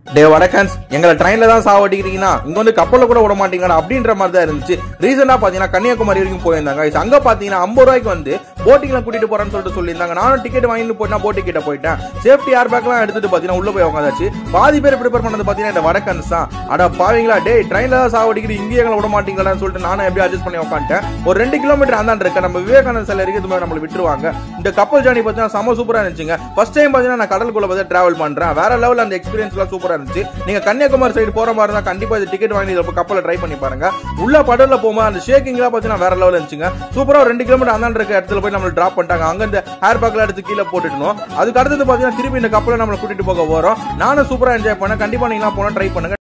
டே வடக்கன்ஸ் எங்களை ட்ரெயின்ல தான் சாவடிக்கிறீங்கன்னா இங்க வந்து கப்பல்ல கூட விட மாட்டீங்கடா அப்படின்ற மாதிரி தான் இருந்துச்சு ரீசெண்டா பாத்தீங்கன்னா கன்னியாகுமரி வரைக்கும் போயிருந்தாங்க Guys, அங்க பாத்தீங்கன்னா ஐம்பது ரூபாய்க்கு வந்து போட்டிங்ல கூட்டிட்டு போறேன்னு சொல்லிட்டு சொல்லியிருந்தாங்க நானும் டிக்கெட் வாங்கிட்டு போயிட்டா போட்டி கிட்ட போயிட்டேன் சேஃப்டி ஏர் பேக்லாம் எடுத்துட்டு பாத்தீங்கன்னா உள்ள போய் உட்காந்தாச்சு பாதி பேர் ப்ரிப்பேர் பண்ணது பாத்தீங்கன்னா இந்த வடக்கன்ஸ் தான் அட பாவீங்களா டே ட்ரெயின்ல தான் சாவடிக்கிற இங்கே எங்களை விட மாட்டீங்களான்னு சொல்லிட்டு நானும் எப்படி அட்ஜஸ்ட் பண்ணி உட்காந்துட்டேன் ஒரு ரெண்டு கிலோமீட்டர் அந்தாண்டு இருக்க நம்ம விவேகானந்த சிலை இருக்கிறது மாதிரி நம்மளை விட்டுருவாங்க இந்த கப்பல் ஜானி பார்த்தீங்கன்னா செம சூப்பரா இருந்துச்சுங்க ஃபர்ஸ்ட் டைம் பார்த்தீங்கன்னா நான் கடலுக்குள்ள பார்த்து டிராவல் பண்றேன் வேற லெவல் அந்த எக்ஸ்பீரியன்ஸ் எல்லாம் சூப்பரா இருந்துச்சு நீங்க கன்னியாகுமரி சைடு போற மாதிரி இருந்தா கண்டிப்பா இது டிக்கெட் வாங்கி இதில் கப்பலை ட்ரை பண்ணி பாருங்க உள்ள படகுல போகும்போது அந்த ஷேக்கிங்லாம் பார்த்தீங்கன்னா வேற லெவல் இருந்துச்சுங்க சூப்பரா ஒரு ரெண்டு கிலோமீட்டர் அந்தாண்டு இருக்க இடத்துல போய் நம்மளை டிராப் பண்ணிட்டாங்க அங்க இந்த ஹேர் பேக்ல எடுத்து கீழே போட்டுட்டோம் அதுக்கு அடுத்தது பார்த்தீங்கன்னா திருப்பி இந்த கப்பலை நம்மளை கூட்டிட்டு போக போறோம் நானும் சூப்பரா என்ஜாய் பண்ணேன் கண்டிப்பா நீங்க போனா ட்ரை பண்ணுங்க